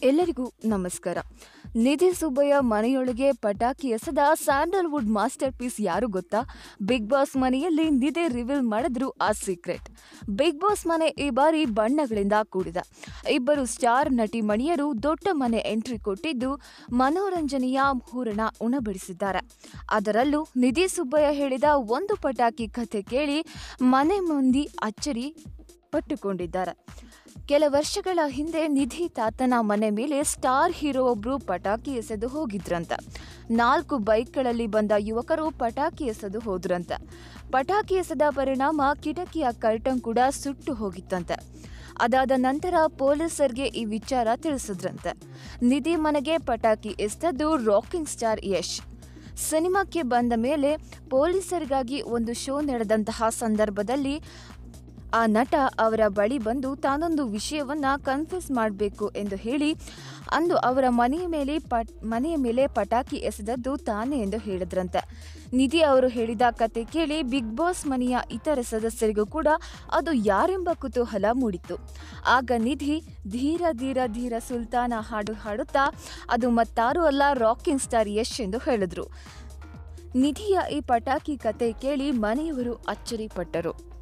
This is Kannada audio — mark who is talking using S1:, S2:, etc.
S1: ಎಲ್ಲರಿಗೂ ನಮಸ್ಕಾರ ನಿಧಿ ಸುಬ್ಬಯ್ಯ ಮನೆಯೊಳಗೆ ಪಟಾಕಿ ಎಸೆದ ಸ್ಯಾಂಡಲ್ವುಡ್ ಮಾಸ್ಟರ್ ಪೀಸ್ ಯಾರು ಗೊತ್ತಾ ಬಿಗ್ ಬಾಸ್ ಮನೆಯಲ್ಲಿ ನಿಧಿ ರಿವೀಲ್ ಮಾಡಿದ್ರು ಆ ಸೀಕ್ರೆಟ್ ಬಿಗ್ ಬಾಸ್ ಮನೆ ಈ ಬಾರಿ ಬಣ್ಣಗಳಿಂದ ಕೂಡಿದ ಇಬ್ಬರು ಸ್ಟಾರ್ ನಟಿ ಮಣಿಯರು ದೊಡ್ಡ ಮನೆ ಎಂಟ್ರಿ ಕೊಟ್ಟಿದ್ದು ಮನೋರಂಜನೆಯ ಹೂರಣ ಉಣಬಡಿಸಿದ್ದಾರೆ ಅದರಲ್ಲೂ ನಿಧಿ ಸುಬ್ಬಯ್ಯ ಹೇಳಿದ ಒಂದು ಪಟಾಕಿ ಕಥೆ ಕೇಳಿ ಮನೆ ಮಂದಿ ಅಚ್ಚರಿ ಪಟ್ಟುಕೊಂಡಿದ್ದಾರೆ ಕೆಲ ವರ್ಷಗಳ ಹಿಂದೆ ನಿಧಿ ತಾತನ ಮನೆ ಮೇಲೆ ಸ್ಟಾರ್ ಹೀರೋ ಒಬ್ರು ಪಟಾಕಿ ಎಸೆದು ಹೋಗಿದ್ರಂತ ನಾಲ್ಕು ಬೈಕ್ಗಳಲ್ಲಿ ಬಂದ ಯುವಕರು ಪಟಾಕಿ ಎಸೆದು ಹೋದ್ರಂತ ಪಟಾಕಿ ಎಸೆದ ಪರಿಣಾಮ ಕಿಟಕಿಯ ಕರ್ಟನ್ ಕೂಡ ಸುಟ್ಟು ಹೋಗಿತ್ತಂತೆ ಅದಾದ ನಂತರ ಪೊಲೀಸರಿಗೆ ಈ ವಿಚಾರ ತಿಳಿಸಿದ್ರಂತೆ ನಿಧಿ ಮನೆಗೆ ಪಟಾಕಿ ಎಸೆದದ್ದು ರಾಕಿಂಗ್ ಸ್ಟಾರ್ ಯಶ್ ಸಿನಿಮಾಕ್ಕೆ ಬಂದ ಮೇಲೆ ಪೊಲೀಸರಿಗಾಗಿ ಒಂದು ಶೋ ನಡೆದಂತಹ ಸಂದರ್ಭದಲ್ಲಿ ಆ ನಟ ಅವರ ಬಳಿ ಬಂದು ತಾನೊಂದು ವಿಷಯವನ್ನ ಕನ್ಫ್ಯೂಸ್ ಮಾಡಬೇಕು ಎಂದು ಹೇಳಿ ಅಂದು ಅವರ ಮನೆಯ ಮೇಲೆ ಪಟ್ ಮನೆಯ ಮೇಲೆ ಪಟಾಕಿ ಎಸೆದದ್ದು ತಾನೇ ಎಂದು ಹೇಳಿದ್ರಂತೆ ನಿಧಿ ಅವರು ಹೇಳಿದ ಕತೆ ಕೇಳಿ ಬಿಗ್ ಬಾಸ್ ಮನೆಯ ಇತರ ಸದಸ್ಯರಿಗೂ ಕೂಡ ಅದು ಯಾರೆಂಬ ಕುತೂಹಲ ಮೂಡಿತ್ತು ಆಗ ನಿಧಿ ಧೀರ ಧೀರ ಧೀರ ಸುಲ್ತಾನ ಹಾಡು ಹಾಡುತ್ತಾ ಅದು ಮತ್ತಾರೂ ಅಲ್ಲ ರಾಕಿಂಗ್ ಸ್ಟಾರ್ ಯಶ್ ಎಂದು ಹೇಳಿದ್ರು ನಿಧಿಯ ಈ ಪಟಾಕಿ ಕತೆ ಕೇಳಿ ಮನೆಯವರು ಅಚ್ಚರಿಪಟ್ಟರು